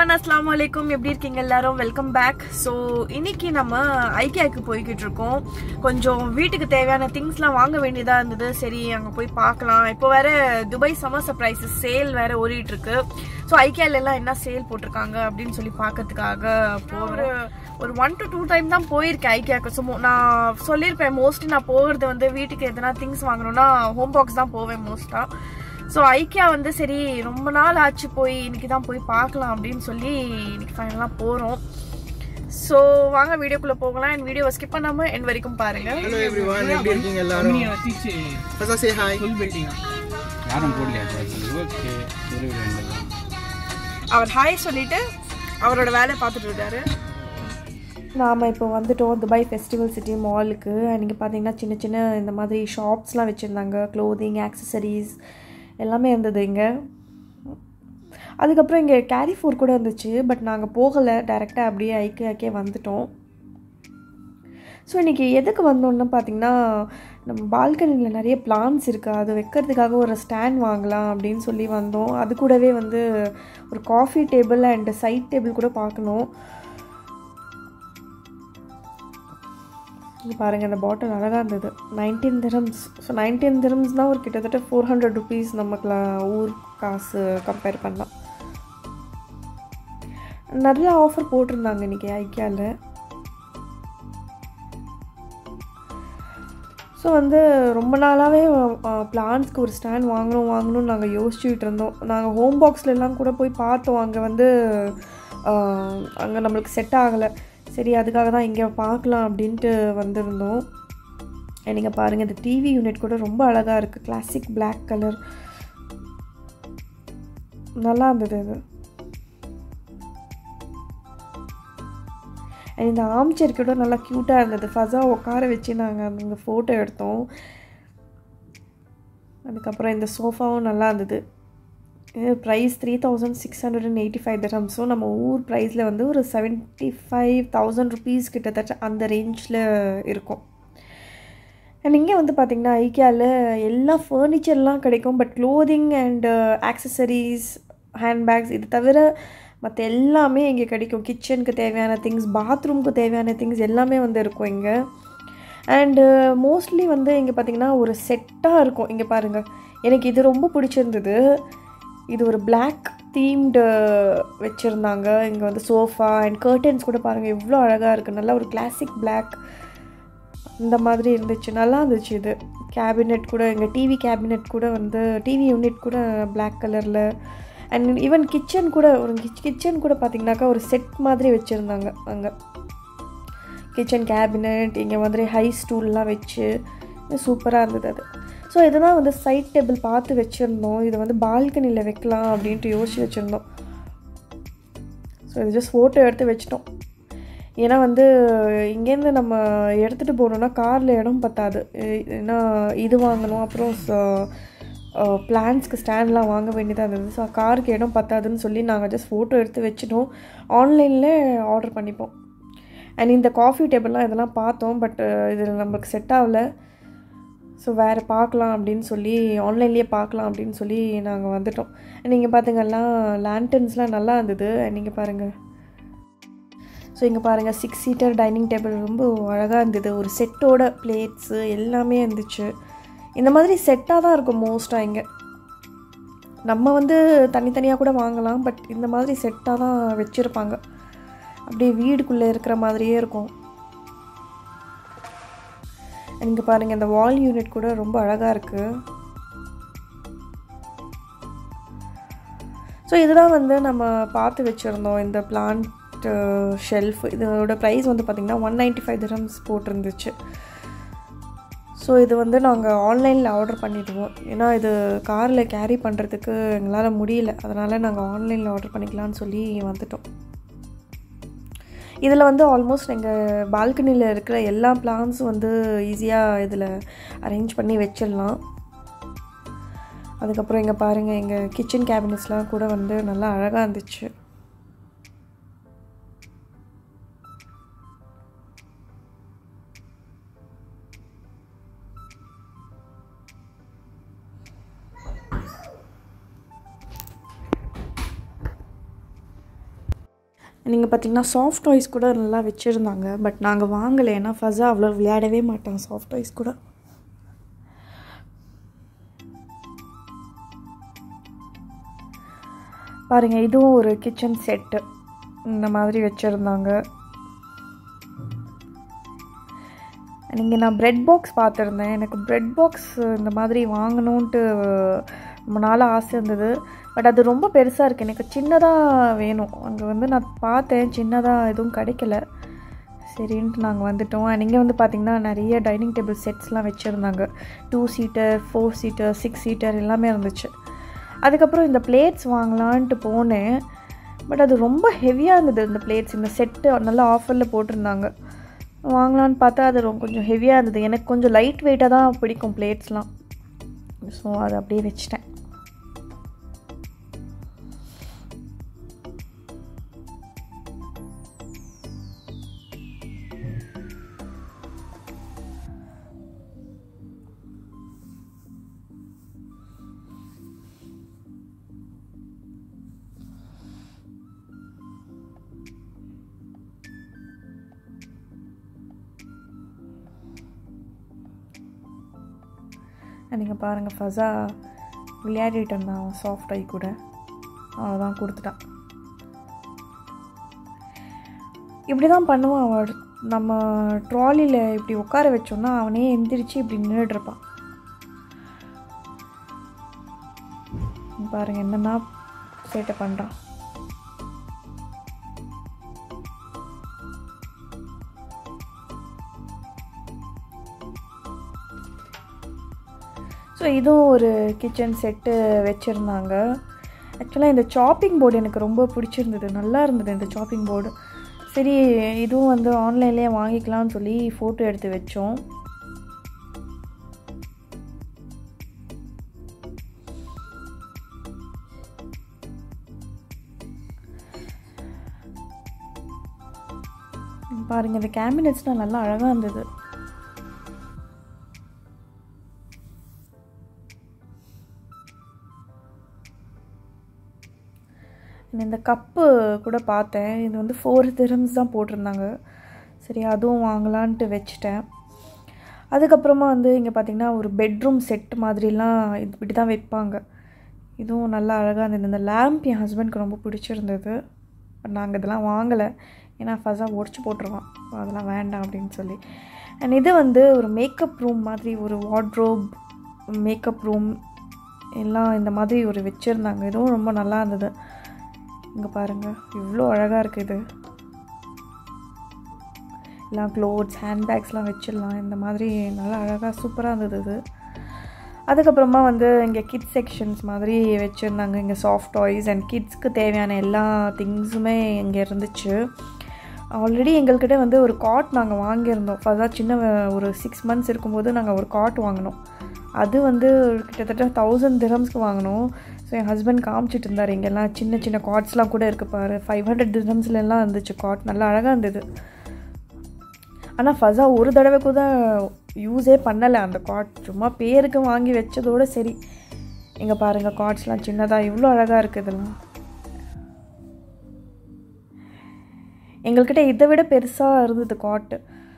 one அஸ்லாம் வலைக்கும் எப்படி இருக்கீங்க எல்லாரும் வெல்கம் பேக் ஸோ இன்னைக்கு நம்ம ஐக்கியாக்கு போய்கிட்டு இருக்கோம் கொஞ்சம் வீட்டுக்கு தேவையான திங்ஸ்லாம் வாங்க வேண்டியதா இருந்தது சரி அங்கே போய் பார்க்கலாம் இப்போ வேற துபாய் சம்மர் சர்ப்ரைசஸ் சேல் வேற ஓடிட்டு இருக்கு ஸோ ஐக்கியால எல்லாம் என்ன சேல் போட்டிருக்காங்க அப்படின்னு சொல்லி பார்க்கறதுக்காக போகிற ஒரு ஒன் டு டூ டைம் தான் போயிருக்கேன் ஐக்கியாக்கு ஸோ நான் சொல்லியிருப்பேன் மோஸ்ட்லி நான் போகிறது வந்து வீட்டுக்கு எதனா திங்ஸ் வாங்கணும்னா ஹோம் பாக்ஸ் தான் போவேன் மோஸ்ட்டாக ஸோ ஐக்கியா வந்து சரி ரொம்ப நாள் ஆச்சு போய் இன்னைக்கு தான் போய் பார்க்கலாம் அப்படின்னு சொல்லி இன்னைக்கு ஃபைனலாக போகிறோம் ஸோ வாங்க வீடியோக்குள்ளே போகலாம் என் வீடியோவை ஸ்கிப் பண்ணாமல் என் வரைக்கும் பாருங்க ஹலோ எவ்ரிவன் எப்படி இருக்கீங்க எல்லாரும் first say hi full building யாரும் போடலையா ஓகே ஒரு ரெண்டு அவர் ஹாய் சொல்லிட்டு அவரோட வேலையை பார்த்துட்டு இருக்காரு நாம் இப்போ வந்துட்டோம் துபாய் ஃபெஸ்டிவல் சிட்டி மாலுக்கு நீங்கள் பார்த்தீங்கன்னா சின்ன சின்ன இந்த மாதிரி ஷாப்ஸ்லாம் வச்சுருந்தாங்க க்ளோதிங் ஆக்சசரிஸ் எல்லாமே இருந்தது இங்கே அதுக்கப்புறம் இங்கே கேரி ஃபோர் கூட இருந்துச்சு பட் நாங்கள் போகலை டைரெக்டாக அப்படியே ஐக்கியாக்கே வந்துட்டோம் ஸோ இன்றைக்கி எதுக்கு வந்தோம்னு பார்த்தீங்கன்னா நம்ம பால்கனியில் நிறைய பிளான்ஸ் இருக்குது அது வைக்கிறதுக்காக ஒரு ஸ்டாண்ட் வாங்கலாம் அப்படின்னு சொல்லி வந்தோம் அது கூடவே வந்து ஒரு coffee table and side table கூட பார்க்கணும் இது பாருங்கள் இந்த பாட்டில் அழகாக இருந்தது நைன்டீன் திரம்ஸ் ஸோ நைன்டீன் திரம்ஸ்னால் ஒரு கிட்டத்தட்ட ஃபோர் ஹண்ட்ரட் ருபீஸ் நமக்குலாம் ஊர் காசு கம்பேர் பண்ணலாம் நிறைய ஆஃபர் போட்டிருந்தாங்க இன்றைக்கி ஐக்கியாவில் ஸோ வந்து ரொம்ப நாளாகவே பிளான்ஸ்க்கு ஒரு ஸ்டாண்ட் வாங்கணும் வாங்கணும்னு நாங்கள் யோசிச்சுட்டு இருந்தோம் நாங்கள் ஹோம் பாக்ஸ்லலாம் கூட போய் பார்த்தோம் அங்கே வந்து அங்கே நம்மளுக்கு செட் ஆகலை சரி அதுக்காக தான் இங்கே பார்க்கலாம் அப்படின்ட்டு வந்திருந்தோம் நீங்கள் பாருங்கள் இந்த டிவி யூனிட் கூட ரொம்ப அழகாக இருக்குது கிளாசிக் பிளாக் கலர் நல்லா இருந்தது இது இந்த ஆம் சேர் கூட நல்லா க்யூட்டாக இருந்தது ஃபஸா உட்கார வச்சு நாங்கள் அங்கே ஃபோட்டோ எடுத்தோம் அதுக்கப்புறம் இந்த சோஃபாவும் நல்லா இருந்தது இது price three thousand six hundred and eighty five தரம்ஸும் நம்ம ஊர் ப்ரைஸில் வந்து ஒரு செவன்ட்டி ஃபைவ் தௌசண்ட் ருபீஸ் கிட்டத்தட்ட அந்த ரேஞ்சில் இருக்கும் அண்ட் இங்கே வந்து பார்த்திங்கன்னா ஐக்கியாவில் எல்லா ஃபர்னிச்சர்லாம் கிடைக்கும் but clothing and accessories handbags இது தவிர மற்ற எல்லாமே இங்கே கிடைக்கும் கிச்சனுக்கு தேவையான திங்ஸ் பாத்ரூம்க்கு தேவையான திங்ஸ் எல்லாமே வந்து இருக்கும் இங்கே அண்டு மோஸ்ட்லி வந்து இங்கே பார்த்திங்கன்னா ஒரு செட்டாக இருக்கும் இங்கே பாருங்கள் எனக்கு இது ரொம்ப பிடிச்சிருந்தது இது ஒரு பிளாக் தீம்டு வச்சுருந்தாங்க இங்கே வந்து சோஃபா அண்ட் கர்டன்ஸ் கூட பாருங்கள் எவ்வளோ அழகாக இருக்குது நல்லா ஒரு கிளாசிக் பிளாக் இந்த மாதிரி இருந்துச்சு நல்லா இருந்துச்சு இது கேபினெட் கூட எங்கள் டிவி கேபினெட் கூட வந்து டிவி யூனிட் கூட பிளாக் கலரில் அண்ட் ஈவன் கிச்சன் கூட ஒரு கிச்சன் கூட பார்த்திங்கனாக்கா ஒரு செட் மாதிரி வச்சுருந்தாங்க அங்கே கிச்சன் கேபினெட் இங்கே வந்து ஹை ஸ்டூல்லாம் வச்சு சூப்பராக இருந்தது அது ஸோ இதுதான் வந்து சைட் டேபிள் பார்த்து வச்சுருந்தோம் இது வந்து பால்கனியில் வைக்கலாம் அப்படின்ட்டு யோசிச்சு வச்சுருந்தோம் ஸோ இது ஜஸ்ட் ஃபோட்டோ எடுத்து வச்சிட்டோம் ஏன்னா வந்து இங்கேருந்து நம்ம எடுத்துகிட்டு போகணுன்னா காரில் இடம் பத்தாது ஏன்னா இது வாங்கணும் அப்புறம் பிளான்ஸ்க்கு ஸ்டாண்ட்லாம் வாங்க வேண்டியதாக இருந்தது ஸோ காருக்கு இடம் பத்தாதுன்னு சொல்லி நாங்கள் ஜஸ்ட் ஃபோட்டோ எடுத்து வச்சுட்டோம் ஆன்லைனில் ஆர்டர் பண்ணிப்போம் அண்ட் இந்த காஃபி டேபிள்லாம் இதெல்லாம் பார்த்தோம் பட் இதில் நம்மளுக்கு செட் ஆகலை ஸோ வேறு பார்க்கலாம் அப்படின்னு சொல்லி ஆன்லைன்லேயே பார்க்கலாம் அப்படின்னு சொல்லி நாங்கள் வந்துட்டோம் நீங்கள் பார்த்துங்கல்லாம் லேண்டன்ஸ்லாம் நல்லா இருந்தது நீங்கள் பாருங்கள் ஸோ இங்கே பாருங்கள் சிக்ஸ் சீட்டர் டைனிங் டேபிள் ரொம்ப அழகாக இருந்தது ஒரு செட்டோட பிளேட்ஸு எல்லாமே இருந்துச்சு இந்த மாதிரி செட்டாக தான் இருக்கும் மோஸ்ட்டாக இங்கே நம்ம வந்து தனித்தனியாக கூட வாங்கலாம் பட் இந்த மாதிரி செட்டாக தான் வச்சுருப்பாங்க அப்படியே வீடுக்குள்ளே இருக்கிற மாதிரியே இருக்கும் இங்கே பாருங்கள் இந்த வால் யூனிட் கூட ரொம்ப அழகாக இருக்குது ஸோ இதுதான் வந்து நம்ம பார்த்து வச்சுருந்தோம் இந்த பிளான்ட் ஷெல்ஃப் இதோட ப்ரைஸ் வந்து பார்த்திங்கன்னா ஒன் நைன்ட்டி ஃபைவ் திரம்ஸ் போட்டிருந்துச்சு ஸோ இது வந்து நாங்கள் ஆன்லைனில் ஆர்டர் பண்ணிவிடுவோம் ஏன்னா இது காரில் கேரி பண்ணுறதுக்கு எங்களால் முடியல அதனால் நாங்கள் ஆன்லைனில் ஆர்டர் பண்ணிக்கலான்னு சொல்லி வந்துட்டோம் இதில் வந்து ஆல்மோஸ்ட் எங்கள் பால்கனியில் இருக்கிற எல்லா பிளான்ஸும் வந்து ஈஸியாக இதில் அரேஞ்ச் பண்ணி வச்சிடலாம் அதுக்கப்புறம் இங்கே பாருங்கள் எங்கள் கிச்சன் கேபினட்ஸ்லாம் கூட வந்து நல்லா அழகாக இருந்துச்சு நீங்கள் பார்த்தீங்கன்னா சாஃப்ட் டாய்ஸ் கூட நல்லா வச்சுருந்தாங்க பட் நாங்கள் வாங்கலை ஏன்னா ஃபஸா அவ்வளோ விளையாடவே மாட்டோம் சாஃப்ட் டாய்ஸ் கூட பாருங்கள் இதுவும் ஒரு கிச்சன் செட்டு இந்த மாதிரி வச்சுருந்தாங்க நீங்கள் நான் ப்ரெட் பாக்ஸ் பார்த்துருந்தேன் எனக்கு ப்ரெட் பாக்ஸ் இந்த மாதிரி வாங்கணுன்ட்டு ரொம்ப நாளாக ஆசை இருந்தது பட் அது ரொம்ப பெருசாக இருக்குது எனக்கு சின்னதாக வேணும் அங்கே வந்து நான் பார்த்தேன் சின்னதாக எதுவும் கிடைக்கல சரின்ட்டு நாங்கள் வந்துட்டோம் அண்ட் இங்கே வந்து பார்த்திங்கன்னா நிறைய டைனிங் டேபிள் செட்ஸ்லாம் வச்சுருந்தாங்க two seater four seater six seater எல்லாமே இருந்துச்சு அதுக்கப்புறம் இந்த பிளேட்ஸ் வாங்கலான்ட்டு போனேன் பட் அது ரொம்ப ஹெவியாக இருந்தது இந்த பிளேட்ஸ் இந்த செட்டு நல்லா ஆஃபரில் போட்டிருந்தாங்க வாங்கலான்னு பார்த்தா அது ரொம்ப கொஞ்சம் ஹெவியாக இருந்தது எனக்கு கொஞ்சம் லைட் வெயிட்டாக தான் பிடிக்கும் பிளேட்ஸ்லாம் ஸோ அதை அப்படியே வச்சிட்டேன் நீங்கள் பாருங்கள் ஃபஸா விளையாடிட்டு இருந்தான் அவன் சாஃப்ட் ஐ கூட அவ்வளோதான் கொடுத்துட்டான் இப்படி தான் பண்ணுவான் அவன் நம்ம ட்ராலியில் இப்படி உட்கார வச்சோம்னா அவனே எந்திரிச்சு இப்படி நின்றுட்டுருப்பான் பாருங்கள் என்னென்னா சேட்டை பண்ணுறான் ஸோ இதுவும் ஒரு கிச்சன் செட்டு வச்சுருந்தாங்க ஆக்சுவலாக இந்த சாப்பிங் போர்டு எனக்கு ரொம்ப பிடிச்சிருந்தது நல்லா இருந்தது இந்த சாப்பிங் போர்டு சரி இதுவும் வந்து ஆன்லைன்லேயே வாங்கிக்கலாம்னு சொல்லி ஃபோட்டோ எடுத்து வச்சோம் பாருங்கள் இந்த கேபினட்ஸ்லாம் நல்லா அழகாக இருந்தது இந்த கப்பு கூட பார்த்தேன் இது வந்து ஃபோர் திரம்ஸ் தான் போட்டிருந்தாங்க சரி அதுவும் வாங்கலான்ட்டு வச்சுட்டேன் அதுக்கப்புறமா வந்து இங்கே பார்த்திங்கன்னா ஒரு பெட்ரூம் செட் மாதிரிலாம் இது இப்படி தான் வைப்பாங்க இதுவும் நல்லா அழகாக இருந்தது இந்த லேம்ப் என் ஹஸ்பண்ட்க்கு ரொம்ப பிடிச்சிருந்தது பட் நாங்கள் இதெல்லாம் வாங்கலை ஏன்னா ஃபஸ்ட்டாக உடச்சி போட்டுருவான் அதெல்லாம் வேண்டாம் அப்படின்னு சொல்லி அண்ட் இது வந்து ஒரு மேக்கப் ரூம் மாதிரி ஒரு வார்ட்ரோப் மேக்கப் ரூம் எல்லாம் இந்த மாதிரி ஒரு வச்சுருந்தாங்க இதுவும் ரொம்ப நல்லா இருந்தது இங்கே பாருங்கள் இவ்வளோ அழகாக இருக்குது இது எல்லாம் க்ளோத்ஸ் ஹேண்ட்பேக்ஸ்லாம் வச்சிடலாம் இந்த மாதிரி நல்லா அழகாக சூப்பராக இருந்தது இது அதுக்கப்புறமா வந்து இங்கே கிட்ஸ் செக்ஷன்ஸ் மாதிரி வச்சுருந்தாங்க இங்கே சாஃப்ட் டாய்ஸ் அண்ட் கிட்ஸ்க்கு தேவையான எல்லா திங்ஸுமே இங்கே இருந்துச்சு ஆல்ரெடி எங்கள்கிட்ட வந்து ஒரு காட் நாங்கள் வாங்கியிருந்தோம் ஃபர்ஸ்டாக சின்ன ஒரு சிக்ஸ் மந்த்ஸ் இருக்கும்போது நாங்கள் ஒரு காட் வாங்கினோம் அது வந்து கிட்டத்தட்ட தௌசண்ட் திரம்ஸ்க்கு வாங்கினோம் ஸோ என் ஹஸ்பண்ட் காமிச்சிட்டு இருந்தார் இங்கெல்லாம் சின்ன சின்ன காட்ஸ்லாம் கூட இருக்குது பாரு ஃபைவ் ஹண்ட்ரட் திரம்ஸ்லாம் இருந்துச்சு காட் நல்லா அழகாக இருந்தது ஆனால் ஃபஸா ஒரு தடவை கூட யூஸே பண்ணலை அந்த காட் சும்மா பேருக்கு வாங்கி வச்சதோடு சரி இங்கே பாருங்கள் காட்ஸ்லாம் சின்னதாக இவ்வளோ அழகாக இருக்குது இதெல்லாம் எங்கள்கிட்ட இதை விட பெருசாக இருந்தது காட்டு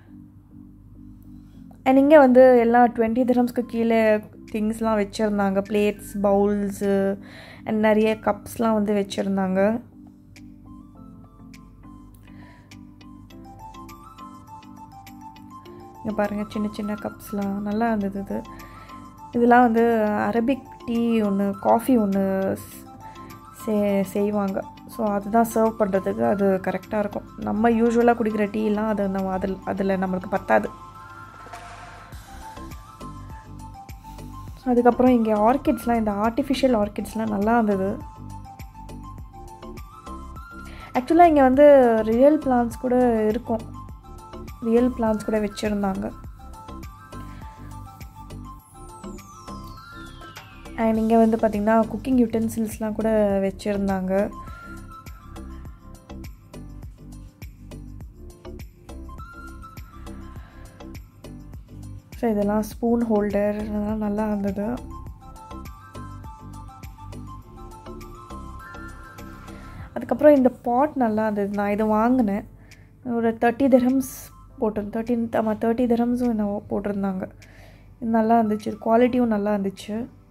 அண்ட் இங்கே வந்து எல்லாம் டுவெண்ட்டி திரம்ஸ்க்கு கீழே திங்ஸ்லாம் வச்சுருந்தாங்க பிளேட்ஸ் பவுல்ஸு அண்ட் நிறைய கப்ஸ்லாம் வந்து வச்சுருந்தாங்க இங்கே பாருங்கள் சின்ன சின்ன கப்ஸ்லாம் நல்லா இருந்தது இது இதெல்லாம் வந்து அரபிக் டீ ஒன்று காஃபி ஒன்று சே செய்வாங்க ஸோ அதுதான் சர்வ் பண்ணுறதுக்கு அது கரெக்டாக இருக்கும் நம்ம யூஸ்வலாக குடிக்கிற டீலாம் அது நம்ம அதில் அதில் நம்மளுக்கு பத்தாது அதுக்கப்புறம் இங்கே ஆர்கிட்ஸ்லாம் இந்த ஆர்டிஃபிஷியல் ஆர்கிட்ஸ்லாம் நல்லா இருந்தது ஆக்சுவலாக இங்கே வந்து ரியல் பிளான்ஸ் கூட இருக்கும் ரியல் பிளான்ஸ் கூட வச்சுருந்தாங்க அண்ட் இங்கே வந்து பார்த்திங்கன்னா குக்கிங் யூட்டென்சில்ஸ்லாம் கூட வச்சுருந்தாங்க ஸோ இதெல்லாம் ஸ்பூன் ஹோல்டர் இதெல்லாம் நல்லா இருந்தது அதுக்கப்புறம் இந்த பாட் நல்லா இருந்தது நான் இதை வாங்கினேன் ஒரு தேர்ட்டி திரம்ஸ் போட்டிருந்தேன் தேர்ட்டின் ஆமாம் தேர்ட்டி திரம்ஸும் என்ன போட்டிருந்தாங்க இது நல்லா இருந்துச்சு குவாலிட்டியும் நல்லா இருந்துச்சு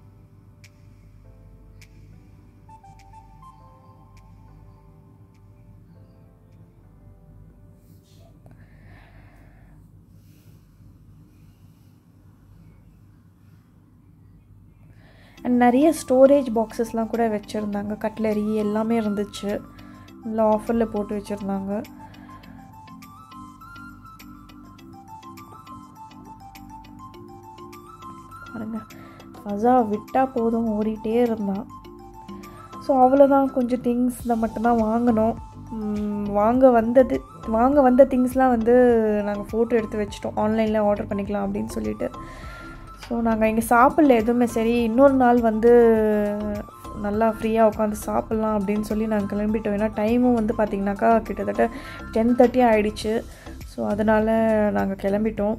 அண்ட் நிறைய ஸ்டோரேஜ் பாக்ஸஸ்லாம் கூட வச்சுருந்தாங்க கட்லரி எல்லாமே இருந்துச்சு நல்லா ஆஃபரில் போட்டு வச்சுருந்தாங்க பாருங்க ஃபஸா விட்டால் போதும் ஓடிட்டே இருந்தான் ஸோ அவ்வளோதான் கொஞ்சம் திங்ஸ் இதை மட்டும்தான் வாங்கினோம் ம், வாங்க வந்தது வாங்க வந்த திங்ஸ்லாம் வந்து நாங்கள் ஃபோட்டோ எடுத்து வச்சிட்டோம் ஆன்லைனில் ஆர்டர் பண்ணிக்கலாம் அப்படின்னு சொல்லிட்டு ஸோ நாங்கள் இங்கே சாப்பிடல எதுவுமே சரி இன்னொரு நாள் வந்து நல்லா ஃப்ரீயாக உட்காந்து சாப்பிட்லாம் அப்படின்னு சொல்லி நாங்கள் கிளம்பிட்டோம் ஏன்னா டைமும் வந்து பார்த்திங்கனாக்கா கிட்டத்தட்ட டென் தேர்ட்டி ஆகிடுச்சு ஸோ அதனால் நாங்கள் கிளம்பிட்டோம்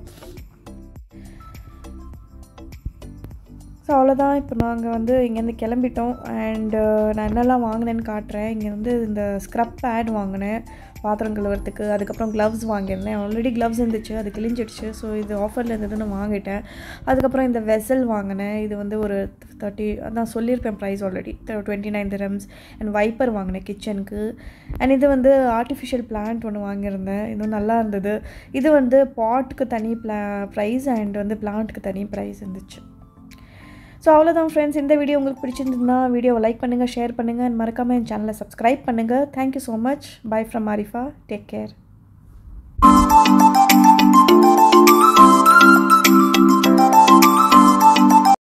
ஸோ அவ்வளோதான் இப்போ நாங்கள் வந்து இங்கேருந்து கிளம்பிட்டோம் அண்டு நான் என்னெல்லாம் வாங்கினேன்னு காட்டுறேன் இங்கே வந்து இந்த ஸ்க்ரப் பேட் வாங்கினேன் பாத்திரம் கழுவுறதுக்கு அதுக்கப்புறம் க்ளவ்ஸ் வாங்கியிருந்தேன் ஆல்ரெடி க்ளவ்ஸ் இருந்துச்சு அது கிழிஞ்சிடுச்சு ஸோ இது ஆஃபரில் இருந்ததுன்னு வாங்கிட்டேன் அதுக்கப்புறம் இந்த வெசல் வாங்கினேன் இது வந்து ஒரு தேர்ட்டி அதான் சொல்லியிருப்பேன் price already twenty nine dirhams and wiper வாங்கினேன் கிச்சனுக்கு அண்ட் இது வந்து ஆர்டிஃபிஷியல் பிளான்ட் ஒன்று வாங்கியிருந்தேன் இதுவும் நல்லா இருந்தது இது வந்து பாட்டுக்கு தனி ப்ளா ப்ரைஸ் அண்ட் வந்து பிளான்ட்டுக்கு தனி ப்ரைஸ் இருந்துச்சு ஸோ அவ்வளோதான் ஃப்ரெண்ட்ஸ் இந்த வீடியோ உங்களுக்கு பிடிச்சிருந்ததுன்னா வீடியோவை லைக் பண்ணுங்கள் ஷேர் பண்ணுங்கள் அண்ட் மறக்காமல் என் சேனலை சப்ஸ்கிரைப் பண்ணுங்கள் thank you so much bye from Arifa take care